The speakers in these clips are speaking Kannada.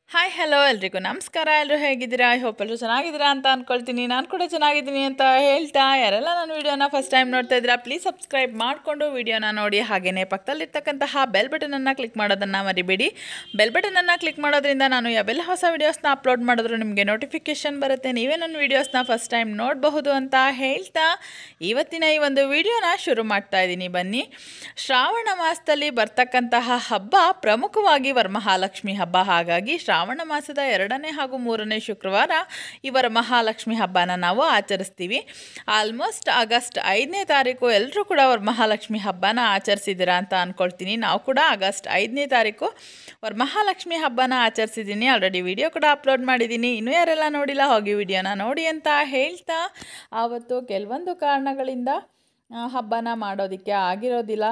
ಹಾಯ್ ಹಲೋ ಎಲ್ರಿಗೂ ನಮಸ್ಕಾರ ಎಲ್ಲರೂ ಹೇಗಿದ್ದೀರಾ ಐ ಹೋಪ್ ಎಲ್ಲರೂ ಚೆನ್ನಾಗಿದ್ದೀರಾ ಅಂತ ಅಂದ್ಕೊಳ್ತೀನಿ ನಾನು ಕೂಡ ಚೆನ್ನಾಗಿದ್ದೀನಿ ಅಂತ ಹೇಳ್ತಾ ಯಾರೆಲ್ಲ ನನ್ನ ವೀಡಿಯೋನ ಫಸ್ಟ್ ಟೈಮ್ ನೋಡ್ತಾ ಇದ್ದೀರಾ ಪ್ಲೀಸ್ ಸಬ್ಸ್ಕ್ರೈಬ್ ಮಾಡಿಕೊಂಡು ವೀಡಿಯೋನ ನೋಡಿ ಹಾಗೆಯೇ ಪಕ್ಕದಲ್ಲಿರ್ತಕ್ಕಂತಹ ಬೆಲ್ ಬಟನನ್ನು ಕ್ಲಿಕ್ ಮಾಡೋದನ್ನು ಮರಿಬೇಡಿ ಬೆಲ್ ಬಟನನ್ನು ಕ್ಲಿಕ್ ಮಾಡೋದ್ರಿಂದ ನಾನು ಯಾವೆಲ್ಲ ಹೊಸ ವೀಡಿಯೋಸ್ನ ಅಪ್ಲೋಡ್ ಮಾಡಿದ್ರು ನಿಮಗೆ ನೋಟಿಫಿಕೇಷನ್ ಬರುತ್ತೆ ನೀವೇ ನನ್ನ ವೀಡಿಯೋಸ್ನ ಫಸ್ಟ್ ಟೈಮ್ ನೋಡಬಹುದು ಅಂತ ಹೇಳ್ತಾ ಇವತ್ತಿನ ಈ ಒಂದು ವಿಡಿಯೋನ ಶುರು ಮಾಡ್ತಾ ಇದ್ದೀನಿ ಬನ್ನಿ ಶ್ರಾವಣ ಮಾಸದಲ್ಲಿ ಬರ್ತಕ್ಕಂತಹ ಹಬ್ಬ ಪ್ರಮುಖವಾಗಿ ವರಮಹಾಲಕ್ಷ್ಮಿ ಹಬ್ಬ ಹಾಗಾಗಿ ಶ್ರಾವಣ ಮಾಸದ ಎರಡನೇ ಹಾಗೂ ಮೂರನೇ ಶುಕ್ರವಾರ ಈ ವರಮಹಾಲಕ್ಷ್ಮಿ ಹಬ್ಬನ ನಾವು ಆಚರಿಸ್ತೀವಿ ಆಲ್ಮೋಸ್ಟ್ ಆಗಸ್ಟ್ ಐದನೇ ತಾರೀಕು ಎಲ್ಲರೂ ಕೂಡ ವರಮಹಾಲಕ್ಷ್ಮಿ ಹಬ್ಬನ ಆಚರಿಸಿದ್ದೀರಾ ಅಂತ ಅಂದ್ಕೊಳ್ತೀನಿ ನಾವು ಕೂಡ ಆಗಸ್ಟ್ ಐದನೇ ತಾರೀಕು ವರಮಹಾಲಕ್ಷ್ಮಿ ಹಬ್ಬನ ಆಚರಿಸಿದ್ದೀನಿ ಆಲ್ರೆಡಿ ವಿಡಿಯೋ ಕೂಡ ಅಪ್ಲೋಡ್ ಮಾಡಿದ್ದೀನಿ ಇನ್ನೂ ಯಾರೆಲ್ಲ ನೋಡಿಲ್ಲ ಹೋಗಿ ವಿಡಿಯೋನ ನೋಡಿ ಅಂತ ಹೇಳ್ತಾ ಆವತ್ತು ಕೆಲವೊಂದು ಕಾರಣಗಳಿಂದ ಆ, ಹಬ್ಬನ ಮಾಡೋದಕ್ಕೆ ಆಗಿರೋದಿಲ್ಲ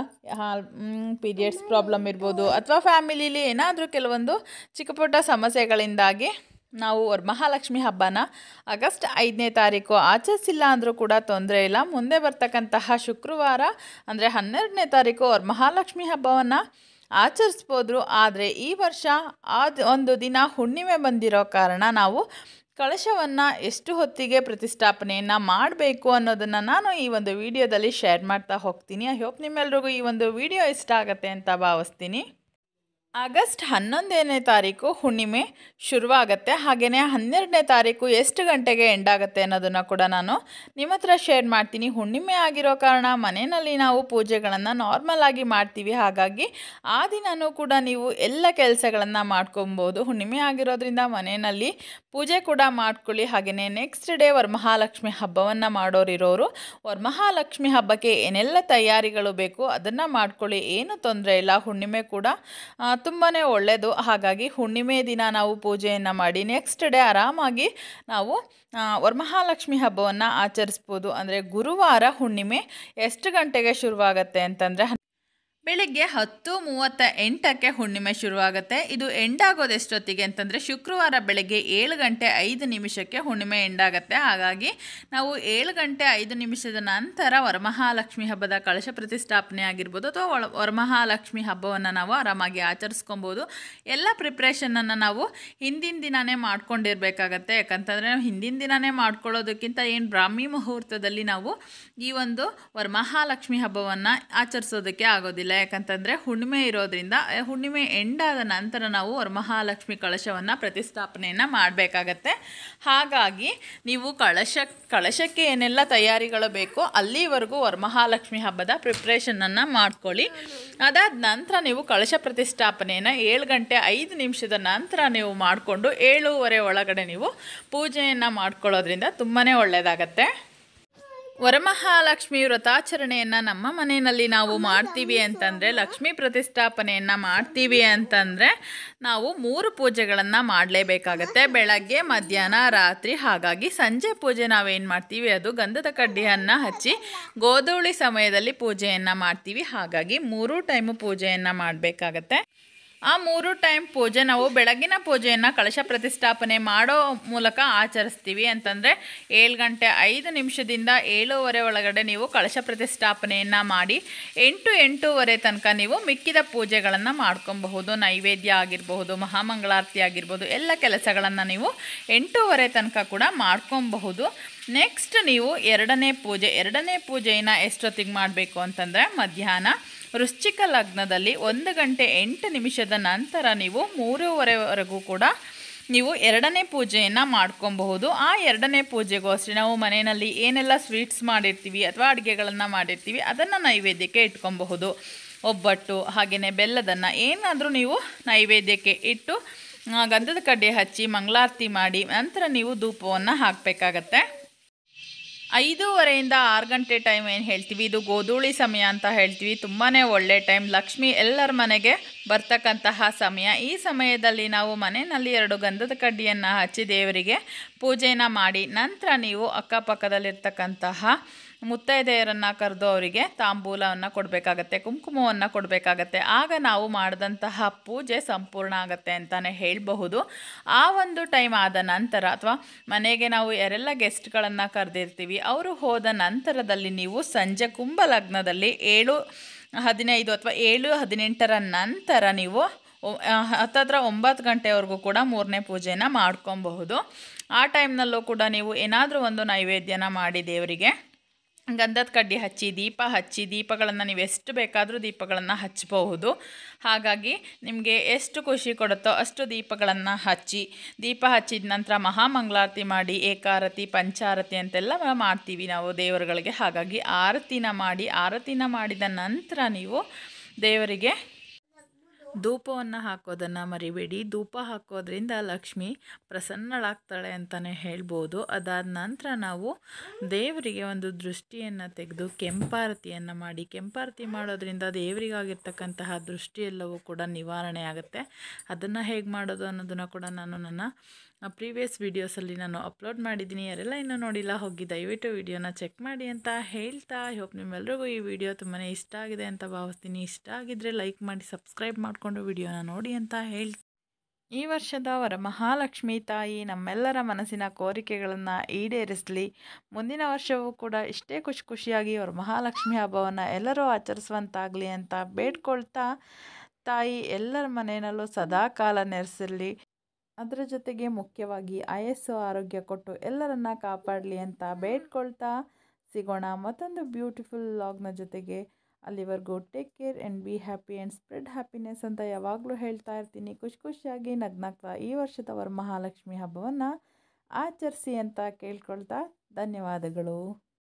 ಪೀರಿಯಡ್ಸ್ ಪ್ರಾಬ್ಲಮ್ ಇರ್ಬೋದು ಅಥವಾ ಫ್ಯಾಮಿಲಿಲಿ ಏನಾದರೂ ಕೆಲವೊಂದು ಚಿಕ್ಕ ಪುಟ್ಟ ಸಮಸ್ಯೆಗಳಿಂದಾಗಿ ನಾವು ವರಮಹಾಲಕ್ಷ್ಮಿ ಹಬ್ಬನ ಆಗಸ್ಟ್ ಐದನೇ ತಾರೀಕು ಆಚರಿಸಿಲ್ಲ ಅಂದರೂ ಕೂಡ ತೊಂದರೆ ಇಲ್ಲ ಮುಂದೆ ಬರ್ತಕ್ಕಂತಹ ಶುಕ್ರವಾರ ಅಂದರೆ ಹನ್ನೆರಡನೇ ತಾರೀಕು ವರಮಹಾಲಕ್ಷ್ಮಿ ಹಬ್ಬವನ್ನು ಆಚರಿಸ್ಬೋದು ಆದರೆ ಈ ವರ್ಷ ಆದ ಒಂದು ದಿನ ಹುಣ್ಣಿಮೆ ಬಂದಿರೋ ಕಾರಣ ನಾವು ಕಳಶವನ್ನು ಎಷ್ಟು ಹೊತ್ತಿಗೆ ಪ್ರತಿಷ್ಠಾಪನೆಯನ್ನು ಮಾಡಬೇಕು ಅನ್ನೋದನ್ನು ನಾನು ಈ ಒಂದು ವಿಡಿಯೋದಲ್ಲಿ ಶೇರ್ ಮಾಡ್ತಾ ಹೋಗ್ತೀನಿ ಐ ಹೋಪ್ ನಿಮ್ಮೆಲ್ರಿಗೂ ಈ ಒಂದು ವಿಡಿಯೋ ಇಷ್ಟ ಆಗುತ್ತೆ ಅಂತ ಭಾವಿಸ್ತೀನಿ ಆಗಸ್ಟ್ ಹನ್ನೊಂದನೇ ತಾರೀಕು ಹುಣ್ಣಿಮೆ ಶುರುವಾಗುತ್ತೆ ಹಾಗೆಯೇ ಹನ್ನೆರಡನೇ ತಾರೀಕು ಎಷ್ಟು ಗಂಟೆಗೆ ಎಂಡ್ ಆಗುತ್ತೆ ಅನ್ನೋದನ್ನು ಕೂಡ ನಾನು ನಿಮ್ಮ ಹತ್ರ ಶೇರ್ ಮಾಡ್ತೀನಿ ಹುಣ್ಣಿಮೆ ಆಗಿರೋ ಕಾರಣ ಮನೆಯಲ್ಲಿ ನಾವು ಪೂಜೆಗಳನ್ನು ನಾರ್ಮಲ್ ಆಗಿ ಮಾಡ್ತೀವಿ ಹಾಗಾಗಿ ಆ ದಿನವೂ ಕೂಡ ನೀವು ಎಲ್ಲ ಕೆಲಸಗಳನ್ನು ಮಾಡ್ಕೊಬೋದು ಹುಣ್ಣಿಮೆ ಆಗಿರೋದ್ರಿಂದ ಮನೆಯಲ್ಲಿ ಪೂಜೆ ಕೂಡ ಮಾಡ್ಕೊಳ್ಳಿ ಹಾಗೆಯೇ ನೆಕ್ಸ್ಟ್ ಡೇ ವರಮಹಾಲಕ್ಷ್ಮಿ ಹಬ್ಬವನ್ನು ಮಾಡೋರಿರೋರು ವರಮಹಾಲಕ್ಷ್ಮಿ ಹಬ್ಬಕ್ಕೆ ಏನೆಲ್ಲ ತಯಾರಿಗಳು ಬೇಕು ಅದನ್ನು ಮಾಡ್ಕೊಳ್ಳಿ ಏನು ತೊಂದರೆ ಇಲ್ಲ ಹುಣ್ಣಿಮೆ ಕೂಡ ತುಂಬಾ ಒಳ್ಳೆಯದು ಹಾಗಾಗಿ ಹುಣ್ಣಿಮೆ ದಿನ ನಾವು ಪೂಜೆಯನ್ನು ಮಾಡಿ ನೆಕ್ಸ್ಟ್ ಡೇ ಆರಾಮಾಗಿ ನಾವು ಆ, ವರಮಹಾಲಕ್ಷ್ಮಿ ಹಬ್ಬವನ್ನು ಆಚರಿಸ್ಬೋದು ಅಂದರೆ ಗುರುವಾರ ಹುಣ್ಣಿಮೆ ಎಷ್ಟು ಗಂಟೆಗೆ ಶುರುವಾಗುತ್ತೆ ಅಂತಂದರೆ ಬೆಳಿಗ್ಗೆ ಹತ್ತು ಮೂವತ್ತ ಎಂಟಕ್ಕೆ ಹುಣ್ಣಿಮೆ ಶುರುವಾಗುತ್ತೆ ಇದು ಎಂಡ್ ಆಗೋದು ಎಷ್ಟೊತ್ತಿಗೆ ಅಂತಂದರೆ ಶುಕ್ರವಾರ ಬೆಳಗ್ಗೆ ಏಳು ಗಂಟೆ ಐದು ನಿಮಿಷಕ್ಕೆ ಹುಣ್ಣಿಮೆ ಎಂಡ್ ಆಗುತ್ತೆ ಹಾಗಾಗಿ ನಾವು ಏಳು ಗಂಟೆ ಐದು ನಿಮಿಷದ ನಂತರ ವರಮಹಾಲಕ್ಷ್ಮಿ ಹಬ್ಬದ ಕಳಶ ಪ್ರತಿಷ್ಠಾಪನೆ ಆಗಿರ್ಬೋದು ಅಥವಾ ಒಳ ವರಮಹಾಲಕ್ಷ್ಮಿ ಹಬ್ಬವನ್ನು ನಾವು ಆರಾಮಾಗಿ ಆಚರಿಸ್ಕೊಬೋದು ಎಲ್ಲ ಪ್ರಿಪ್ರೇಷನನ್ನು ನಾವು ಹಿಂದಿನ ದಿನವೇ ಮಾಡ್ಕೊಂಡಿರ್ಬೇಕಾಗತ್ತೆ ಯಾಕಂತಂದರೆ ನಾವು ಹಿಂದಿನ ದಿನವೇ ಮಾಡ್ಕೊಳ್ಳೋದಕ್ಕಿಂತ ಏನು ಬ್ರಾಹ್ಮಿ ಮುಹೂರ್ತದಲ್ಲಿ ನಾವು ಈ ಒಂದು ವರಮಹಾಲಕ್ಷ್ಮಿ ಹಬ್ಬವನ್ನು ಆಚರಿಸೋದಕ್ಕೆ ಆಗೋದಿಲ್ಲ ಯಾಕಂತಂದರೆ ಹುಣ್ಣಿಮೆ ಇರೋದ್ರಿಂದ ಆ ಹುಣ್ಣಿಮೆ ಎಂಡಾದ ನಂತರ ನಾವು ವರಮಹಾಲಕ್ಷ್ಮಿ ಕಳಶವನ್ನು ಪ್ರತಿಷ್ಠಾಪನೆಯನ್ನು ಮಾಡಬೇಕಾಗತ್ತೆ ಹಾಗಾಗಿ ನೀವು ಕಳಶ ಕಳಶಕ್ಕೆ ಏನೆಲ್ಲ ತಯಾರಿಗಳು ಬೇಕೋ ಅಲ್ಲಿವರೆಗೂ ವರಮಹಾಲಕ್ಷ್ಮಿ ಹಬ್ಬದ ಪ್ರಿಪ್ರೇಷನನ್ನು ಮಾಡ್ಕೊಳ್ಳಿ ಅದಾದ ನಂತರ ನೀವು ಕಳಶ ಪ್ರತಿಷ್ಠಾಪನೆಯನ್ನು ಏಳು ಗಂಟೆ ಐದು ನಿಮಿಷದ ನಂತರ ನೀವು ಮಾಡಿಕೊಂಡು ಏಳೂವರೆ ಒಳಗಡೆ ನೀವು ಪೂಜೆಯನ್ನು ಮಾಡ್ಕೊಳ್ಳೋದ್ರಿಂದ ತುಂಬಾ ಒಳ್ಳೆಯದಾಗತ್ತೆ ವರಮಹಾಲಕ್ಷ್ಮಿ ವ್ರತಾಚರಣೆಯನ್ನು ನಮ್ಮ ಮನೆಯಲ್ಲಿ ನಾವು ಮಾಡ್ತೀವಿ ಅಂತಂದರೆ ಲಕ್ಷ್ಮೀ ಪ್ರತಿಷ್ಠಾಪನೆಯನ್ನು ಮಾಡ್ತೀವಿ ಅಂತಂದರೆ ನಾವು ಮೂರು ಪೂಜೆಗಳನ್ನು ಮಾಡಲೇಬೇಕಾಗತ್ತೆ ಬೆಳಗ್ಗೆ ಮಧ್ಯಾಹ್ನ ರಾತ್ರಿ ಹಾಗಾಗಿ ಸಂಜೆ ಪೂಜೆ ನಾವೇನು ಮಾಡ್ತೀವಿ ಅದು ಗಂಧದ ಕಡ್ಡಿಯನ್ನು ಹಚ್ಚಿ ಗೋಧೂಳಿ ಸಮಯದಲ್ಲಿ ಪೂಜೆಯನ್ನು ಮಾಡ್ತೀವಿ ಹಾಗಾಗಿ ಮೂರು ಟೈಮು ಪೂಜೆಯನ್ನು ಮಾಡಬೇಕಾಗತ್ತೆ ಆ ಮೂರು ಟೈಮ್ ಪೂಜೆ ನಾವು ಬೆಳಗಿನ ಪೂಜೆಯನ್ನು ಕಳಶ ಪ್ರತಿಷ್ಠಾಪನೆ ಮಾಡೋ ಮೂಲಕ ಆಚರಿಸ್ತೀವಿ ಅಂತಂದರೆ ಏಳು ಗಂಟೆ ಐದು ನಿಮಿಷದಿಂದ ಏಳೂವರೆ ಒಳಗಡೆ ನೀವು ಕಳಶ ಪ್ರತಿಷ್ಠಾಪನೆಯನ್ನು ಮಾಡಿ ಎಂಟು ಎಂಟೂವರೆ ತನಕ ನೀವು ಮಿಕ್ಕಿದ ಪೂಜೆಗಳನ್ನು ಮಾಡ್ಕೊಬಹುದು ನೈವೇದ್ಯ ಆಗಿರಬಹುದು ಮಹಾಮಂಗಳಾರತಿ ಆಗಿರ್ಬೋದು ಎಲ್ಲ ಕೆಲಸಗಳನ್ನು ನೀವು ಎಂಟೂವರೆ ತನಕ ಕೂಡ ಮಾಡ್ಕೊಬಹುದು ನೆಕ್ಸ್ಟ್ ನೀವು ಎರಡನೇ ಪೂಜೆ ಎರಡನೇ ಪೂಜೆಯನ್ನು ಎಷ್ಟೊತ್ತಿಗೆ ಮಾಡಬೇಕು ಅಂತಂದರೆ ಮಧ್ಯಾಹ್ನ ವೃಶ್ಚಿಕ ಲಗ್ನದಲ್ಲಿ ಒಂದು ಗಂಟೆ ಎಂಟು ನಿಮಿಷದ ನಂತರ ನೀವು ಮೂರುವರೆವರೆಗೂ ಕೂಡ ನೀವು ಎರಡನೇ ಪೂಜೆಯನ್ನು ಮಾಡ್ಕೊಬಹುದು ಆ ಎರಡನೇ ಪೂಜೆಗೂ ಅಷ್ಟೇ ನಾವು ಮನೆಯಲ್ಲಿ ಏನೆಲ್ಲ ಸ್ವೀಟ್ಸ್ ಮಾಡಿರ್ತೀವಿ ಅಥವಾ ಅಡುಗೆಗಳನ್ನು ಮಾಡಿರ್ತೀವಿ ಅದನ್ನು ನೈವೇದ್ಯಕ್ಕೆ ಇಟ್ಕೊಬಹುದು ಒಬ್ಬಟ್ಟು ಹಾಗೆಯೇ ಬೆಲ್ಲದನ್ನು ಏನಾದರೂ ನೀವು ನೈವೇದ್ಯಕ್ಕೆ ಇಟ್ಟು ಆ, ಗಂಧದ ಕಡ್ಡಿ ಹಚ್ಚಿ ಮಂಗಳಾರತಿ ಮಾಡಿ ನಂತರ ನೀವು ಧೂಪವನ್ನು ಹಾಕಬೇಕಾಗತ್ತೆ ಐದೂವರೆಯಿಂದ ಆರು ಗಂಟೆ ಟೈಮ್ ಏನು ಹೇಳ್ತೀವಿ ಇದು ಗೋಧೂಳಿ ಸಮಯ ಅಂತ ಹೇಳ್ತೀವಿ ತುಂಬಾ ಒಳ್ಳೆ ಟೈಮ್ ಲಕ್ಷ್ಮಿ ಎಲ್ಲರ ಮನೆಗೆ ಬರ್ತಕ್ಕಂತಹ ಸಮಯ ಈ ಸಮಯದಲ್ಲಿ ನಾವು ಮನೆಯಲ್ಲಿ ಎರಡು ಗಂಧದ ಕಡ್ಡಿಯನ್ನು ಹಚ್ಚಿ ದೇವರಿಗೆ ಪೂಜೆನ ಮಾಡಿ ನಂತರ ನೀವು ಅಕ್ಕಪಕ್ಕದಲ್ಲಿರ್ತಕ್ಕಂತಹ ಮುತ್ತೈದೆಯರನ್ನು ಕರೆದು ಅವರಿಗೆ ತಾಂಬೂಲವನ್ನು ಕೊಡಬೇಕಾಗತ್ತೆ ಕುಂಕುಮವನ್ನು ಕೊಡಬೇಕಾಗತ್ತೆ ಆಗ ನಾವು ಮಾಡಿದಂತಹ ಪೂಜೆ ಸಂಪೂರ್ಣ ಆಗುತ್ತೆ ಅಂತಲೇ ಹೇಳಬಹುದು ಆ ಒಂದು ಟೈಮ್ ಆದ ನಂತರ ಅಥವಾ ಮನೆಗೆ ನಾವು ಯಾರೆಲ್ಲ ಗೆಸ್ಟ್ಗಳನ್ನು ಕರೆದಿರ್ತೀವಿ ಅವರು ಹೋದ ನಂತರದಲ್ಲಿ ನೀವು ಸಂಜೆ ಕುಂಭ ಲಗ್ನದಲ್ಲಿ ಏಳು ಹದಿನೈದು ಅಥವಾ ಏಳು ಹದಿನೆಂಟರ ನಂತರ ನೀವು ಒ- ಆ, ಹತ್ತತ್ರ ಒಂಬತ್ತು ಗಂಟೆವರೆಗೂ ಕೂಡ ಮೂರನೇ ಪೂಜೆನ ಮಾಡ್ಕೊಬಹುದು ಆ ಟೈಮ್ನಲ್ಲೂ ಕೂಡ ನೀವು ಏನಾದರೂ ಒಂದು ನೈವೇದ್ಯನ ಮಾಡಿ ದೇವರಿಗೆ ಗಂಧದ ಕಡ್ಡಿ ಹಚ್ಚಿ ದೀಪ ಹಚ್ಚಿ ದೀಪಗಳನ್ನು ನೀವು ಎಷ್ಟು ಬೇಕಾದರೂ ದೀಪಗಳನ್ನು ಹಚ್ಚಬಹುದು ಹಾಗಾಗಿ ನಿಮಗೆ ಎಷ್ಟು ಖುಷಿ ಕೊಡುತ್ತೋ ಅಷ್ಟು ದೀಪಗಳನ್ನು ಹಚ್ಚಿ ದೀಪ ಹಚ್ಚಿದ ನಂತರ ಮಹಾಮಂಗಳಾರತಿ ಮಾಡಿ ಏಕಾರತಿ ಪಂಚಾರತಿ ಅಂತೆಲ್ಲ ಮಾಡ್ತೀವಿ ನಾವು ದೇವರುಗಳಿಗೆ ಹಾಗಾಗಿ ಆರತಿನ ಮಾಡಿ ಆರತಿನ ಮಾಡಿದ ನಂತರ ನೀವು ದೇವರಿಗೆ ಧೂಪವನ್ನು ಹಾಕೋದನ್ನು ಮರಿಬೇಡಿ ಧೂಪ ಹಾಕೋದ್ರಿಂದ ಲಕ್ಷ್ಮಿ ಪ್ರಸನ್ನಳಾಗ್ತಾಳೆ ಅಂತಲೇ ಹೇಳ್ಬೋದು ಅದಾದ ನಂತರ ನಾವು ದೇವರಿಗೆ ಒಂದು ದೃಷ್ಟಿಯನ್ನು ತೆಗೆದು ಕೆಂಪಾರತಿಯನ್ನು ಮಾಡಿ ಕೆಂಪಾರತಿ ಮಾಡೋದ್ರಿಂದ ದೇವರಿಗಾಗಿರ್ತಕ್ಕಂತಹ ದೃಷ್ಟಿ ಎಲ್ಲವೂ ಕೂಡ ನಿವಾರಣೆ ಆಗುತ್ತೆ ಅದನ್ನು ಹೇಗೆ ಮಾಡೋದು ಅನ್ನೋದನ್ನು ಕೂಡ ನಾನು ನನ್ನ ಪ್ರೀವಿಯಸ್ ವೀಡಿಯೋಸಲ್ಲಿ ನಾನು ಅಪ್ಲೋಡ್ ಮಾಡಿದ್ದೀನಿ ಯಾರೆಲ್ಲ ಇನ್ನೂ ನೋಡಿಲ್ಲ ಹೋಗಿ ದಯವಿಟ್ಟು ವಿಡಿಯೋನ ಚೆಕ್ ಮಾಡಿ ಅಂತ ಹೇಳ್ತಾ ಐ ಹೋಪ್ ನಿಮ್ಮೆಲ್ರಿಗೂ ಈ ವಿಡಿಯೋ ತುಂಬಾ ಇಷ್ಟ ಆಗಿದೆ ಅಂತ ಭಾವಿಸ್ತೀನಿ ಇಷ್ಟ ಆಗಿದ್ದರೆ ಲೈಕ್ ಮಾಡಿ ಸಬ್ಸ್ಕ್ರೈಬ್ ಮಾಡಿಕೊಂಡು ವಿಡಿಯೋನ ನೋಡಿ ಅಂತ ಹೇಳ್ತಾ ಈ ವರ್ಷದ ವರಮಹಾಲಕ್ಷ್ಮಿ ತಾಯಿ ನಮ್ಮೆಲ್ಲರ ಮನಸ್ಸಿನ ಕೋರಿಕೆಗಳನ್ನು ಈಡೇರಿಸಲಿ ಮುಂದಿನ ವರ್ಷವೂ ಕೂಡ ಇಷ್ಟೇ ಖುಷಿ ಖುಷಿಯಾಗಿ ವರಮಹಾಲಕ್ಷ್ಮಿ ಹಬ್ಬವನ್ನು ಎಲ್ಲರೂ ಆಚರಿಸುವಂತಾಗಲಿ ಅಂತ ಬೇಡ್ಕೊಳ್ತಾ ತಾಯಿ ಎಲ್ಲರ ಮನೆಯಲ್ಲೂ ಸದಾ ಕಾಲ ನೆರೆಸಿರಲಿ ಅದರ ಜೊತೆಗೆ ಮುಖ್ಯವಾಗಿ ಆಯಸ್ಸು ಆರೋಗ್ಯ ಕೊಟ್ಟು ಎಲ್ಲರನ್ನ ಕಾಪಾಡಲಿ ಅಂತ ಬೇಡ್ಕೊಳ್ತಾ ಸಿಗೋಣ ಮತ್ತೊಂದು ಬ್ಯೂಟಿಫುಲ್ ಲಾಗ್ನ ಜೊತೆಗೆ ಅಲ್ಲಿವರೆಗೂ take care and be happy and spread happiness ಅಂತ ಯಾವಾಗಲೂ ಹೇಳ್ತಾ ಇರ್ತೀನಿ ಖುಷಿ ಖುಷಿಯಾಗಿ ನಗ್ನಗ್ತಾ ಈ ವರ್ಷದ ವರಮಹಾಲಕ್ಷ್ಮಿ ಹಬ್ಬವನ್ನು ಆಚರಿಸಿ ಅಂತ ಕೇಳ್ಕೊಳ್ತಾ ಧನ್ಯವಾದಗಳು